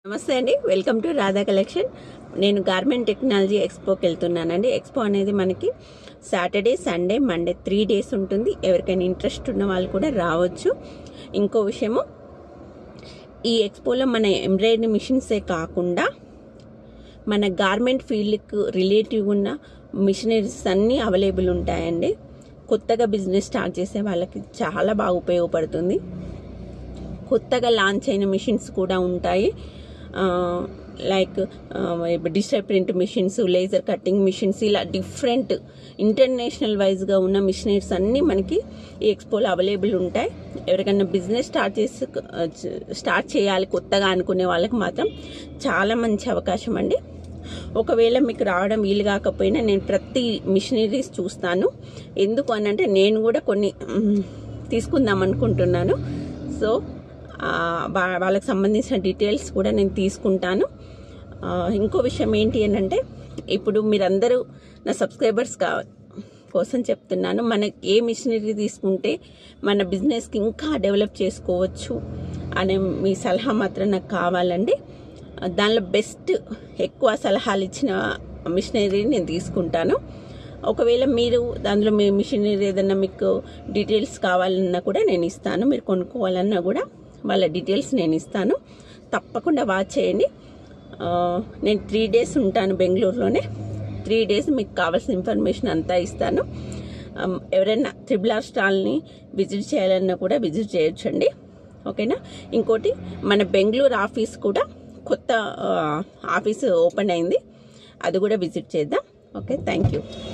నమస్తే అండి welcome to Radha collection నేను గార్మెంట్ టెక్నాలజీ ఎక్స్పోకి వెళ్తున్నానండి ఎక్స్పో అనేది మనకి Saturday Sunday Monday three days ఉంటుంది ఎవరికైనా ఇంట్రెస్ట్ ఉన్న వాళ్ళు కూడా రావచ్చు ఇంకో విషయము ఈ ఎక్స్పోలో మన ఎంబ్రాయిడరీ మిషన్సే కాకుండా మన గార్మెంట్ ఫీల్డ్కి రిలేటివ్ ఉన్న మిషనరీస్ అన్నీ అవైలబుల్ ఉంటాయండి కొత్తగా బిజినెస్ స్టార్ట్ చేసే వాళ్ళకి చాలా బాగా ఉపయోగపడుతుంది కొత్తగా లాంచ్ అయిన మిషన్స్ కూడా ఉంటాయి like digital print machines laser cutting machines ఇలా డిఫరెంట్ ఇంటర్నేషనల్ వైజ్గా ఉన్న మిషనరీస్ అన్నీ మనకి ఈ ఎక్స్పోలో అవైలబుల్ ఉంటాయి ఎవరికైనా బిజినెస్ స్టార్ట్ చేసి స్టార్ట్ చేయాలి కొత్తగా అనుకునే వాళ్ళకి మాత్రం చాలా మంచి అవకాశం అండి ఒకవేళ మీకు రావడం వీలు కాకపోయినా నేను ప్రతి మిషనరీస్ చూస్తాను ఎందుకు అని అంటే నేను కూడా కొన్ని మ్, తీసుకుందాం అనుకుంటున్నాను సో ఆ, వా- వాళ్ళకి సంబంధించిన డీటెయిల్స్ కూడా నేను తీసుకుంటాను ఆ, ఇంకో విషయం ఏంటి అని అంటే ఇప్పుడు మీరందరూ నా సబ్స్క్రైబర్స్ కా కోసం చెప్తున్నాను మనకి ఏ మిషనరీ తీసుకుంటే మన బిజినెస్కి ఇంకా డెవలప్ చేసుకోవచ్చు అనే మీ సలహా మాత్రం నాకు కావాలండి ఆ, దానిలో బెస్ట్ ఎక్కువ సలహాలు ఇచ్చిన మిషనరీ నేను తీసుకుంటాను ఒకవేళ మీరు దానిలో మీ మిషనరీ ఏదన్నా మీకు డీటెయిల్స్ కావాలన్నా కూడా నేను ఇస్తాను మీరు కొనుక్కోవాలన్నా కూడా వాళ్ళ డీటెయిల్స్ నేను ఇస్తాను తప్పకుండా వాచ్ చేయండి ఆ, నేను త్రీ డేస్ ఉంటాను బెంగళూరులోనే త్రీ డేస్ మీకు కావాల్సిన ఇన్ఫర్మేషన్ అంతా ఇస్తాను ఆమ్, ఎవరైనా త్రిబుల్ ఆర్ స్టాల్ని విజిట్ చేయాలన్నా కూడా విజిట్ చేయొచ్చండి ఓకేనా ఇంకోటి మన బెంగళూరు ఆఫీస్ కూడా కొత్త ఆ, ఆఫీస్ ఓపెన్ అయింది అది కూడా విజిట్ చేద్దాం ఓకే థ్యాంక్ యూ